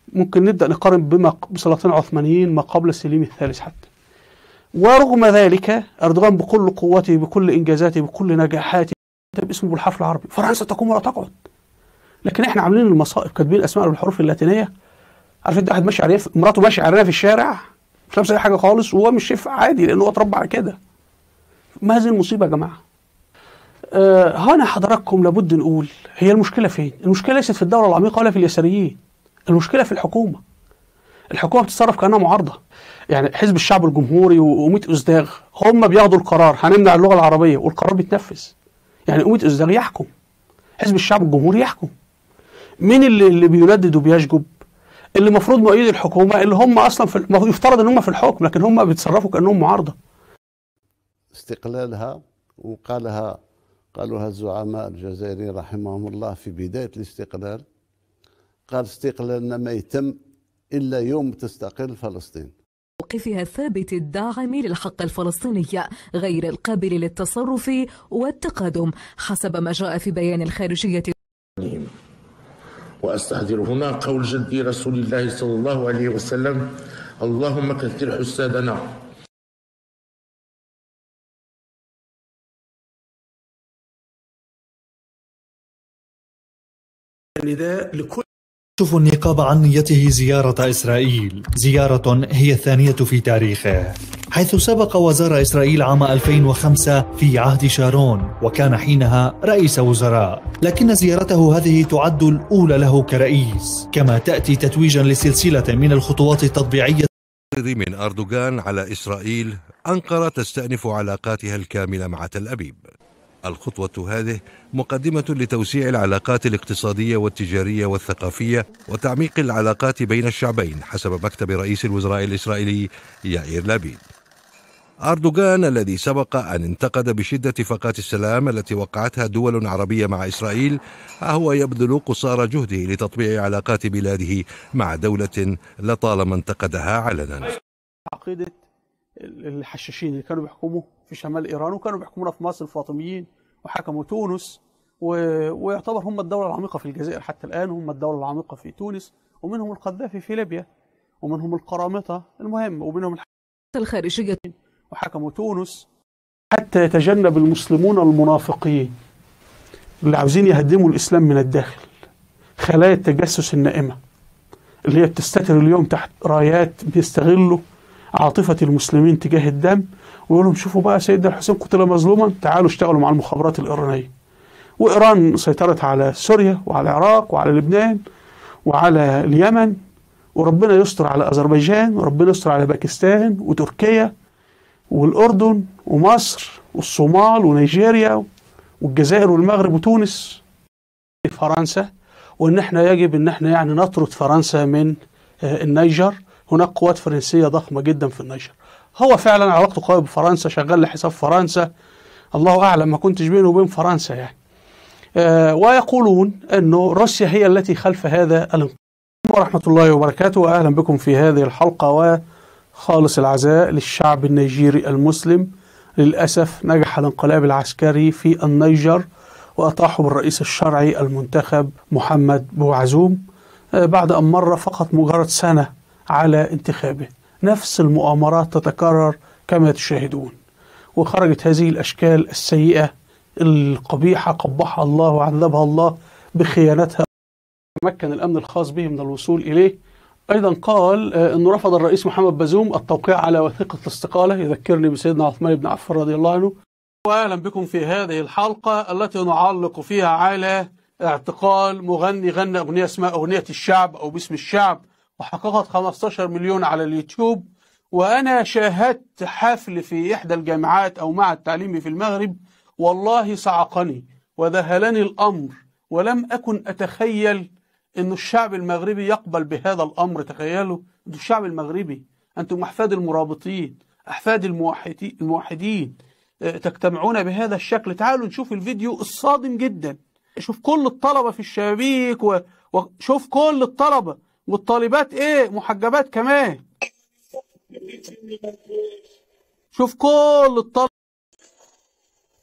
ممكن نبدأ نقارن بما بسلاطين عثمانيين ما قبل سليم الثالث حتى ورغم ذلك أردوغان بكل قوته بكل إنجازاته بكل نجاحاته باسمه بالحرف العربي فرنسا تقوم ولا تقعد لكن احنا عاملين المصائب كاتبين الاسماء بالحروف اللاتينيه عارف انت واحد ماشي عريان مراته ماشيه عريانه في الشارع مش لابسه اي حاجه خالص وهو مش شايف عادي لان هو اتربى على كده ما هذه المصيبه يا جماعه آه هنا حضراتكم لابد نقول هي المشكله فين المشكله ليست في الدوله العميقه ولا في اليساريين المشكله في الحكومه الحكومه بتتصرف كانها معارضه يعني حزب الشعب الجمهوري و100 ازداغ هم بياخدوا القرار هنمنع اللغه العربيه والقرار بيتنفذ يعني 100 ازداغ يحكم حزب الشعب الجمهوري يحكم مين اللي اللي بيندد وبيشجب اللي المفروض مؤيد الحكومه اللي هم اصلا في المفروض يفترض ان هم في الحكم لكن هم بيتصرفوا كانهم معارضه استقلالها وقالها قالوها الزعماء الجزائريين رحمهم الله في بداية الاستقلال قال استقلالنا ما يتم إلا يوم تستقل فلسطين موقفها الثابت الداعم للحق الفلسطيني غير القابل للتصرف والتقادم حسب ما جاء في بيان الخارجية وأستحضر هنا قول جدي رسول الله صلى الله عليه وسلم اللهم كثر حسادنا نداء لكل يكشف النقاب عن نيته زيارة إسرائيل زيارة هي الثانية في تاريخه حيث سبق وزار إسرائيل عام 2005 في عهد شارون وكان حينها رئيس وزراء لكن زيارته هذه تعد الأولى له كرئيس كما تأتي تتويجا لسلسلة من الخطوات التطبيعية من أردوغان على إسرائيل أنقرة تستأنف علاقاتها الكاملة مع تل أبيب الخطوة هذه مقدمة لتوسيع العلاقات الاقتصادية والتجارية والثقافية وتعميق العلاقات بين الشعبين حسب مكتب رئيس الوزراء الإسرائيلي يائير لابيد أردوغان الذي سبق أن انتقد بشدة اتفاقات السلام التي وقعتها دول عربية مع إسرائيل ها هو يبذل قصارى جهده لتطبيع علاقات بلاده مع دولة لطالما انتقدها علنا عقيده الحشاشين اللي كانوا بيحكموا في شمال ايران وكانوا بيحكمونا في مصر الفاطميين وحكموا تونس و... ويعتبر هم الدوله العميقه في الجزائر حتى الان هم الدوله العميقه في تونس ومنهم القذافي في ليبيا ومنهم القرامطه المهم ومنهم الخارجية وحكموا تونس حتى يتجنب المسلمون المنافقين اللي عاوزين يهدموا الإسلام من الداخل خلايا التجسس النائمة اللي هي بتستتر اليوم تحت رايات بيستغلوا عاطفة المسلمين تجاه الدم ويقول لهم شوفوا بقى سيدنا الحسين قتل مظلوما تعالوا اشتغلوا مع المخابرات الإيرانية وإيران سيطرت على سوريا وعلى العراق وعلى لبنان وعلى اليمن وربنا يستر على أذربيجان وربنا يستر على باكستان وتركيا والأردن ومصر والصومال ونيجيريا والجزائر والمغرب وتونس فرنسا وان احنا يجب ان احنا يعني نطرد فرنسا من آه، النيجر هناك قوات فرنسيه ضخمه جدا في النيجر هو فعلا علاقته قويه بفرنسا شغال لحساب فرنسا الله اعلم ما كنتش بينه وبين فرنسا يعني آه، ويقولون انه روسيا هي التي خلف هذا الانقلاب ورحمه الله وبركاته واهلا بكم في هذه الحلقه وخالص العزاء للشعب النيجيري المسلم للاسف نجح الانقلاب العسكري في النيجر وأطاحوا بالرئيس الشرعي المنتخب محمد بوعزوم آه، بعد أن مر فقط مجرد سنة على انتخابه نفس المؤامرات تتكرر كما تشاهدون وخرجت هذه الأشكال السيئة القبيحة قبحها الله وعذبها الله بخيانتها تمكن الأمن الخاص به من الوصول إليه أيضا قال آه، أنه رفض الرئيس محمد بازوم التوقيع على وثيقة الاستقالة يذكرني بسيدنا عثمان بن عفان رضي الله عنه واهلا بكم في هذه الحلقه التي نعلق فيها على اعتقال مغني غنى اغنيه اسمها اغنيه الشعب او باسم الشعب وحققت 15 مليون على اليوتيوب وانا شاهدت حفل في احدى الجامعات او معهد تعليمي في المغرب والله صعقني وذهلني الامر ولم اكن اتخيل ان الشعب المغربي يقبل بهذا الامر تخيلوا انتم الشعب المغربي انتم احفاد المرابطين احفاد الموحدين الموحدين تجتمعون بهذا الشكل تعالوا نشوف الفيديو الصادم جدا شوف كل الطلبة في الشبابيك و- وشوف كل الطلبة والطالبات ايه محجبات كمان شوف كل الطلبة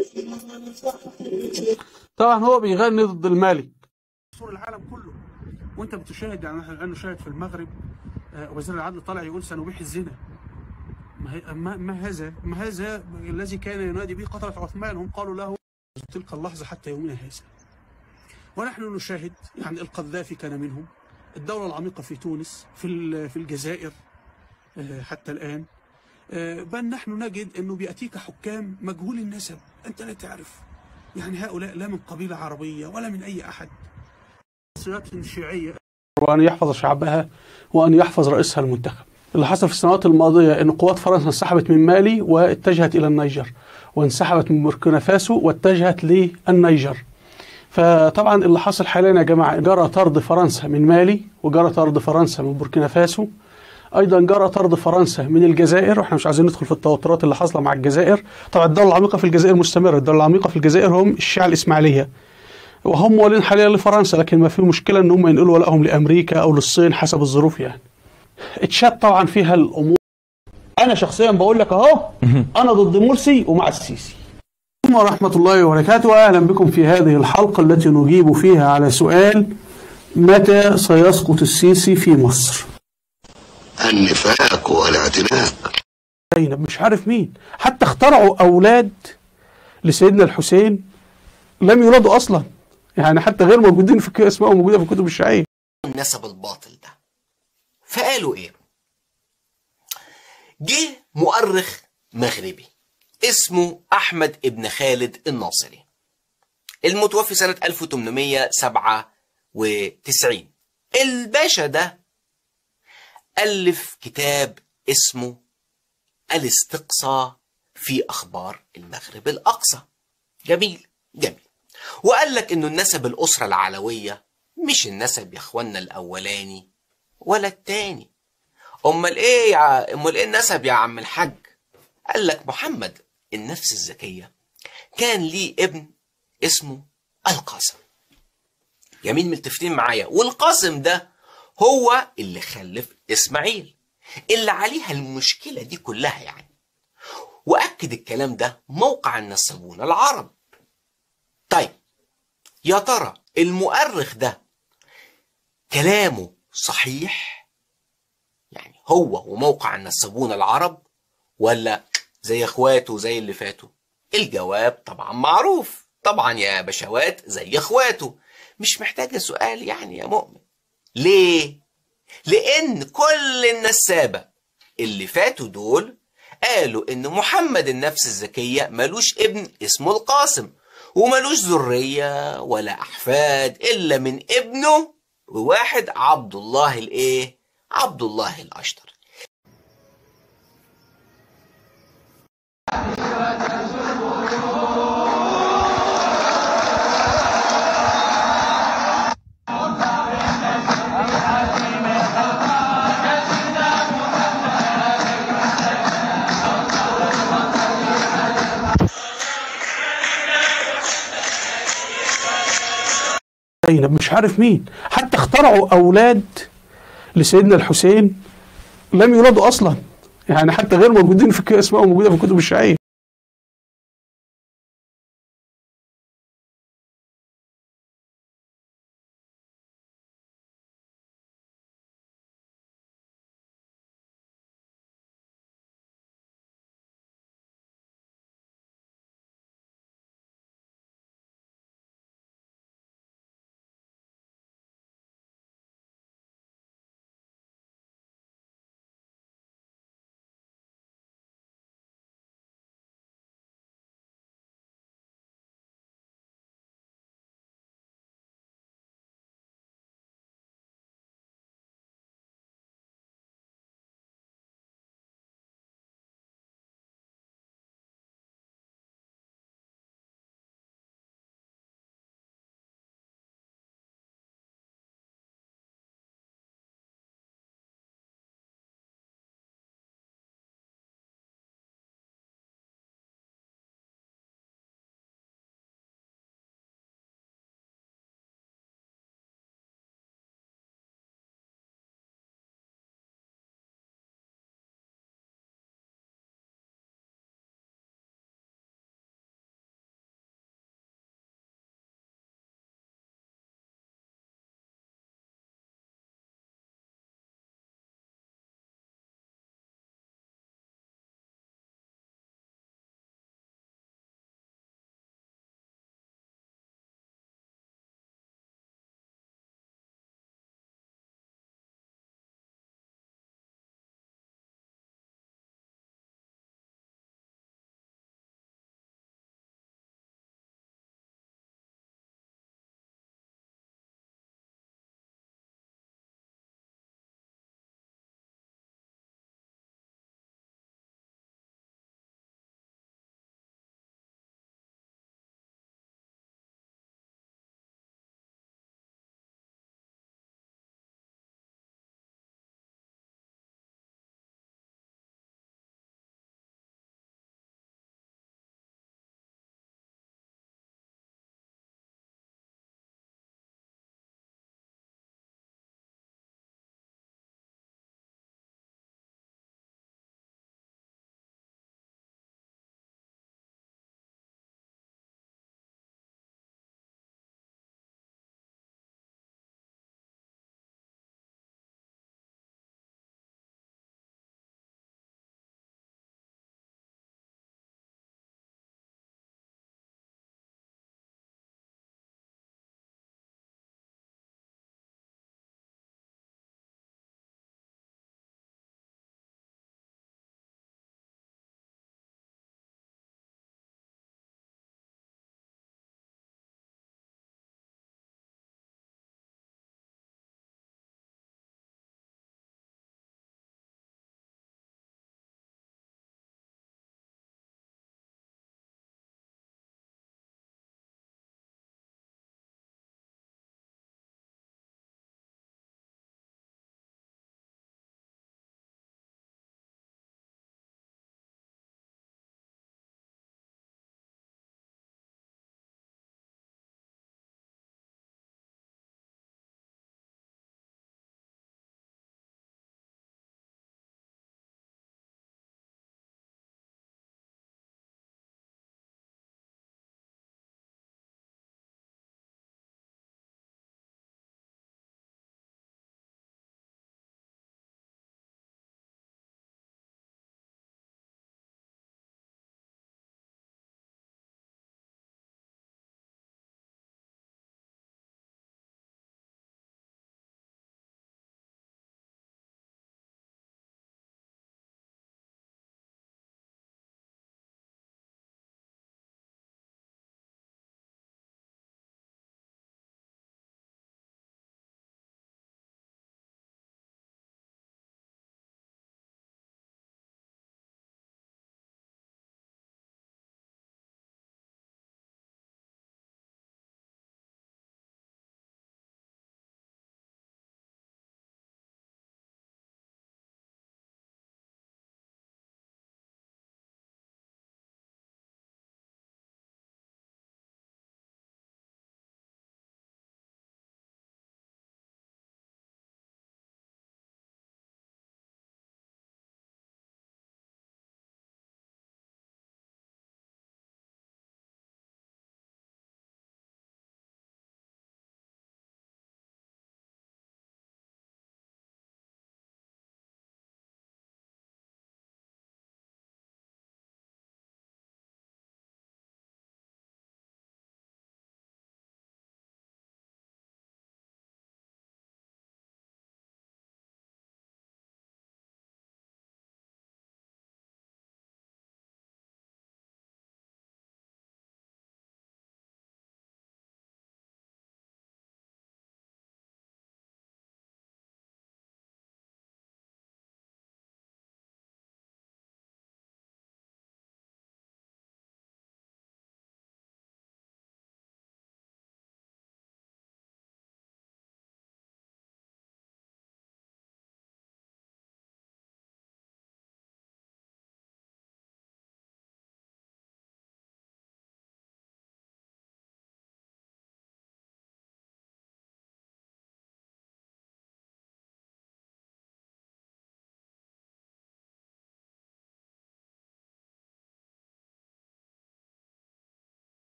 طبعا هو بيغني ضد الملك العالم كله وانت بتشاهد يعني احنا الان نشاهد في المغرب آه، وزير العدل طالع يقول سنبيح الزنا ما, هي- ما, ما هذا ما هذا الذي كان ينادي به قتلة عثمان هم قالوا له تلك اللحظة حتى يومنا هذا ونحن نشاهد يعني القذافي كان منهم الدولة العميقة في تونس في ال- في الجزائر آه، حتى الآن آه، بل نحن نجد أنه بيأتيك حكام مجهول النسب أنت لا تعرف يعني هؤلاء لا من قبيلة عربية ولا من أي أحد شخصيات شيعية وأن يحفظ شعبها وأن يحفظ رئيسها المنتخب اللي حصل في السنوات الماضية أن قوات فرنسا انسحبت من مالي واتجهت إلى النيجر وانسحبت من بوركينا فاسو واتجهت للنيجر فطبعا اللي حاصل حاليا يا جماعة جرى طرد فرنسا من مالي وجرى طرد فرنسا من بوركينا فاسو ايضا جرى طرد فرنسا من الجزائر واحنا مش عايزين ندخل في التوترات اللي حاصله مع الجزائر طبعا الدوله العميقه في الجزائر مستمره الدوله العميقه في الجزائر هم الشيعه الاسماعيليه وهم موالين حاليا لفرنسا لكن ما في مشكله ان هم ينقلوا ولائهم لامريكا او للصين حسب الظروف يعني اتشات طبعا فيها الامور انا شخصيا بقول لك اهو انا ضد مرسي ومع السيسي ورحمة الله وبركاته أهلا بكم في هذه الحلقة التي نجيب فيها على سؤال متى سيسقط السيسي في مصر النفاق والاعتناق زينب مش عارف مين حتى اخترعوا أولاد لسيدنا الحسين لم يولدوا أصلا يعني حتى غير موجودين في ك- اسمائهم موجودة في الكتب الشيعية النسب الباطل ده فقالوا ايه جه مؤرخ مغربي اسمه احمد ابن خالد الناصري المتوفي سنة 1897 الباشا ده ألف كتاب اسمه الاستقصاء في أخبار المغرب الأقصى جميل جميل وقال لك إنه النسب الأسرة العلوية مش النسب يا إخوانا الأولاني ولا التاني أمال إيه يا أمال إيه النسب يا عم الحاج قال لك محمد النفس الذكية كان ليه ابن اسمه القاسم جميل متفقين معايا والقاسم ده هو اللي خلف اسماعيل اللي عليها المشكلة دي كلها يعني وأكد الكلام ده موقع النسابون العرب طيب يا ترى المؤرخ ده كلامه صحيح يعني هو وموقع النسابون العرب ولا زي اخواته زي اللي فاتوا الجواب طبعا معروف طبعا يا بشوات زي اخواته مش محتاجة سؤال يعني يا مؤمن ليه لان كل النسابة اللي فاتوا دول قالوا ان محمد النفس الذكية ملوش ابن اسمه القاسم وملوش ذرية ولا احفاد الا من ابنه وواحد عبد الله الايه عبد الله الاشتر زينب مش عارف مين حتى اخترعوا أولاد لسيدنا الحسين لم يولدوا أصلا يعني حتى غير موجودين في ك- اسمائهم موجودة في الكتب الشيعية